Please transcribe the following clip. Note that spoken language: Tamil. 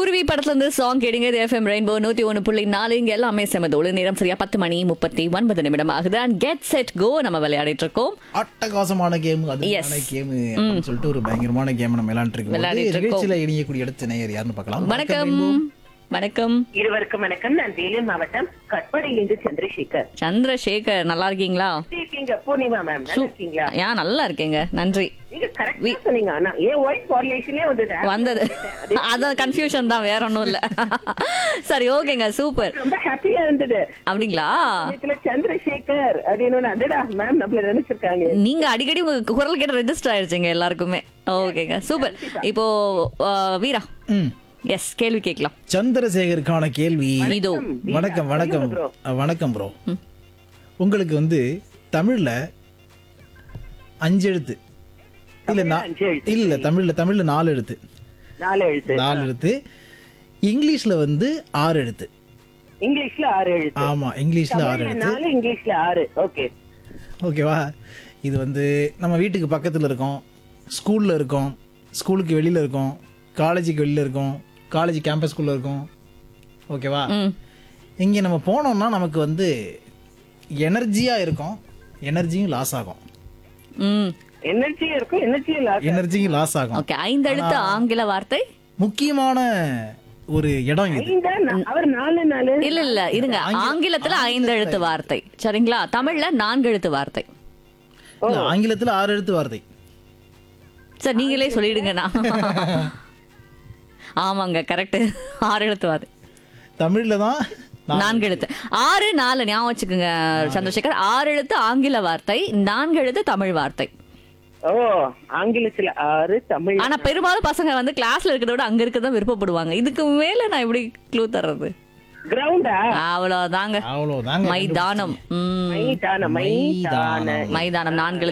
குருவி படத்துல இருந்து சாங் கேடுங்க இது எஃப்எம் ரெயின்போ நூத்தி ஒன்னு புள்ளி நாலு இங்க எல்லாமே செமதோடு நேரம் சரியா பத்து மணி முப்பத்தி ஒன்பது நிமிடம் ஆகுது அண்ட் கெட் செட் கோ நம்ம விளையாடிட்டு இருக்கோம் அட்டகாசமான கேம் Yes. அதுமான கேம் அப்படின்னு சொல்லிட்டு ஒரு பயங்கரமான கேம் நம்ம விளையாண்டுட்டு விளையாடிட்டு இருக்கோம் இருக்கோம். நிகழ்ச்சியில இணையக்கூடிய அடுத்த நேயர் யாருன்னு பார்க்கலாம் வணக்கம் வணக்கம் இருவருக்கும் வணக்கம் நான் வேலூர் மாவட்டம் கட்படியிலிருந்து சந்திரசேகர் சந்திரசேகர் நல்லா இருக்கீங்களா எப்படி இருக்கீங்க பூர்ணிமா மேம் நல்லா இருக்கீங்களா ஏன் நல்லா இருக்கேங்க நன்றி நீங்க கரெக்டா சொன்னீங்க ஆனா என் ஒய்ஃப் ஃபார்முலேஷனே வந்தது வந்தது அதான் கன்ஃபியூஷன் தான் வேற ஒண்ணும் இல்ல சரி ஓகேங்க சூப்பர் ரொம்ப ஹாப்பியா இருந்தது அப்படிங்களா இதுல சந்திரசேகர் அப்படின்னு அதடா மேம் நம்மள நினைச்சிருக்காங்க நீங்க அடிக்கடி உங்க குரல் கேட்டு ரெஜிஸ்டர் ஆயிடுச்சுங்க எல்லாருக்குமே ஓகேங்க சூப்பர் இப்போ அஹ், வீரா ம். எஸ் கேள்வி கேட்கலாம் சந்திரசேகருக்கான கேள்வி இதோ வணக்கம் வணக்கம் bro. அஹ், வணக்கம் ப்ரோ உங்களுக்கு வந்து தமிழ்ல அஞ்சு எழுத்து இல்ல நா- அஞ்சு எழுத்து. இல்ல தமிழ்ல தமிழ்ல நாலு எழுத்து நாலு எழுத்து நாலு எழுத்து இங்கிலீஷ்ல வந்து ஆறு எழுத்து இங்கிலீஷ்ல ஆறு எழுத்து ஆமா இங்கிலீஷ்ல ஆறு தமிழ்ல எழுத்து நாலு இங்கிலீஷ்ல ஆறு ஓகே ஓகேவா இது வந்து நம்ம வீட்டுக்கு பக்கத்தில் இருக்கோம் ஸ்கூலில் இருக்கோம் ஸ்கூலுக்கு வெளியில் இருக்கோம் காலேஜுக்கு வெளியில் இருக்கோம் காலேஜ் கேம்பஸ்குள்ளே இருக்கோம் ஓகேவா ம் இங்கே நம்ம போனோம்னா நமக்கு வந்து எனர்ஜியாக இருக்கும் எனர்ஜியும் லாஸ் ஆகும் ம் எனர்ஜியும் இருக்கும் எனர்ஜியும் லாஸ் எனர்ஜியும் லாஸ் ஆகும் ஓகே ஐந்தெழுத்து ஆங்கில வார்த்தை முக்கியமான ஒரு இடம் இது ஐந்தா நா- அவர் நாலு நாலு இல்ல இல்ல இருங்க ஆங்கிலத்துல ஐந்து எழுத்து வார்த்தை சரிங்களா தமிழ்ல நான்கு எழுத்து வார்த்தை இல்ல, ஆங்கிலத்தில் ஆறு எழுத்து வார்த்தை சார் நீங்களே சொல்லிடுங்கண்ணா ஆமாங்க கரெக்ட் ஆறு எழுத்து வார்த்தை தமிழில் தான் நான் நான்கு எழுத்து ஆறு நாலு ஞாபகம் வச்சுக்கோங்க சந்திரசேகர் ஆறு எழுத்து ஆங்கில வார்த்தை நான்கு எழுத்து தமிழ் வார்த்தை ஓ ஆங்கிலத்துல ஆறு தமிழ் ஆனா பெரும்பாலும் பசங்க வந்து கிளாஸ்ல இருக்கிறத விட அங்க இருக்கதான் விருப்பப்படுவாங்க இதுக்கு மேல நான் எப்படி க்ளூ தர்றது கிரவுண்டா அவ்வளவுதாங்க அவ்வளோதாங்க மைதானம் ம், மைதான மைதான மைதானம் நான்கு எழுத்து